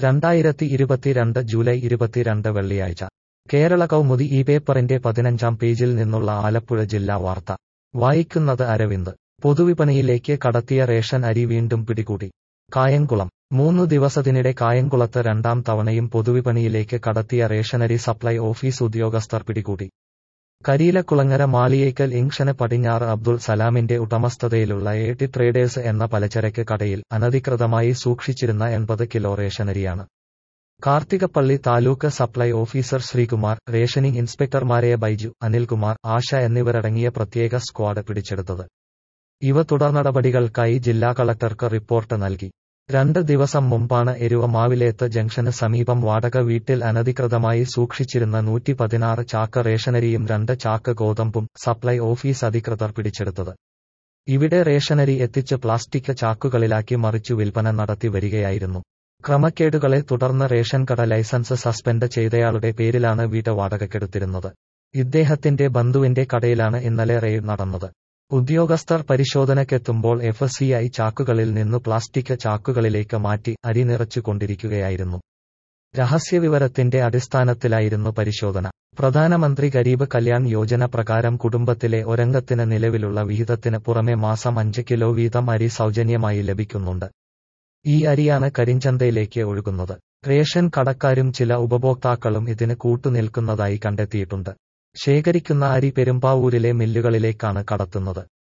രണ്ടായിരത്തി ഇരുപത്തിരണ്ട് ജൂലൈ ഇരുപത്തിരണ്ട് വെള്ളിയാഴ്ച കേരള കൗമുദി ഈ പേപ്പറിന്റെ പതിനഞ്ചാം പേജിൽ നിന്നുള്ള ആലപ്പുഴ ജില്ലാ വാർത്ത വായിക്കുന്നത് അരവിന്ദ് പൊതുവിപണിയിലേക്ക് കടത്തിയ റേഷൻ അരി വീണ്ടും പിടികൂടി കായംകുളം മൂന്നു ദിവസത്തിനിടെ കായംകുളത്ത് രണ്ടാം തവണയും പൊതുവിപണിയിലേക്ക് കടത്തിയ റേഷനരി സപ്ലൈ ഓഫീസ് ഉദ്യോഗസ്ഥർ പിടികൂടി കരിയിലക്കുളങ്ങര മാളിയേക്കൽ ഇങ്ഷന് പടിഞ്ഞാറ് അബ്ദുൾ സലാമിന്റെ ഉടമസ്ഥതയിലുള്ള എ ടി ട്രേഡേഴ്സ് എന്ന പലചരക്ക് കടയിൽ അനധികൃതമായി സൂക്ഷിച്ചിരുന്ന എൺപത് കിലോ റേഷനരിയാണ് Karthikappally taluk supply officer Sreekumar rationing ഇൻസ്പെക്ടർമാരായ ബൈജു അനിൽകുമാർ ആശ എന്നിവരടങ്ങിയ പ്രത്യേക സ്ക്വാഡ് പിടിച്ചെടുത്തത് ഇവ തുടർനടപടികൾക്കായി ജില്ലാ കളക്ടർക്ക് റിപ്പോർട്ട് നൽകി രണ്ട് ദിവസം മുമ്പാണ് എരുവ മാവിലേത്ത് ജംഗ്ഷന് സമീപം വാടക വീട്ടിൽ അനധികൃതമായി സൂക്ഷിച്ചിരുന്ന നൂറ്റി പതിനാറ് ചാക്ക് റേഷനരിയും രണ്ട് ചാക്ക് ഗോതമ്പും സപ്ലൈ ഓഫീസ് അധികൃതർ പിടിച്ചെടുത്തത് ഇവിടെ റേഷനരി എത്തിച്ച് പ്ലാസ്റ്റിക് ചാക്കുകളിലാക്കി മറിച്ചു വിൽപ്പന നടത്തി വരികയായിരുന്നു ക്രമക്കേടുകളെ തുടർന്ന് റേഷൻ കട ലൈസൻസ് സസ്പെൻഡ് ചെയ്തയാളുടെ പേരിലാണ് വീട് വാടകയ്ക്കെടുത്തിരുന്നത് ഇദ്ദേഹത്തിന്റെ ബന്ധുവിന്റെ കടയിലാണ് ഇന്നലെ റെയ്ഡ് നടന്നത് ഉദ്യോഗസ്ഥർ പരിശോധനയ്ക്കെത്തുമ്പോൾ എഫ് സി ഐ ചാക്കുകളിൽ നിന്നു പ്ലാസ്റ്റിക് ചാക്കുകളിലേക്ക് മാറ്റി അരി നിറച്ചു കൊണ്ടിരിക്കുകയായിരുന്നു രഹസ്യവിവരത്തിന്റെ അടിസ്ഥാനത്തിലായിരുന്നു പരിശോധന പ്രധാനമന്ത്രി ഗരീബ് കല്യാൺ യോജന പ്രകാരം കുടുംബത്തിലെ ഒരംഗത്തിന് നിലവിലുള്ള വിഹിതത്തിന് പുറമെ മാസം അഞ്ച് കിലോ വീതം അരി സൗജന്യമായി ലഭിക്കുന്നുണ്ട് ഈ അരിയാണ് കരിഞ്ചന്തയിലേക്ക് ഒഴുകുന്നത് റേഷൻ കടക്കാരും ചില ഉപഭോക്താക്കളും ഇതിന് കൂട്ടുനിൽക്കുന്നതായി കണ്ടെത്തിയിട്ടുണ്ട് ശേഖരിക്കുന്ന അരി പെരുമ്പാവൂരിലെ മില്ലുകളിലേക്കാണ് കടത്തുന്നത്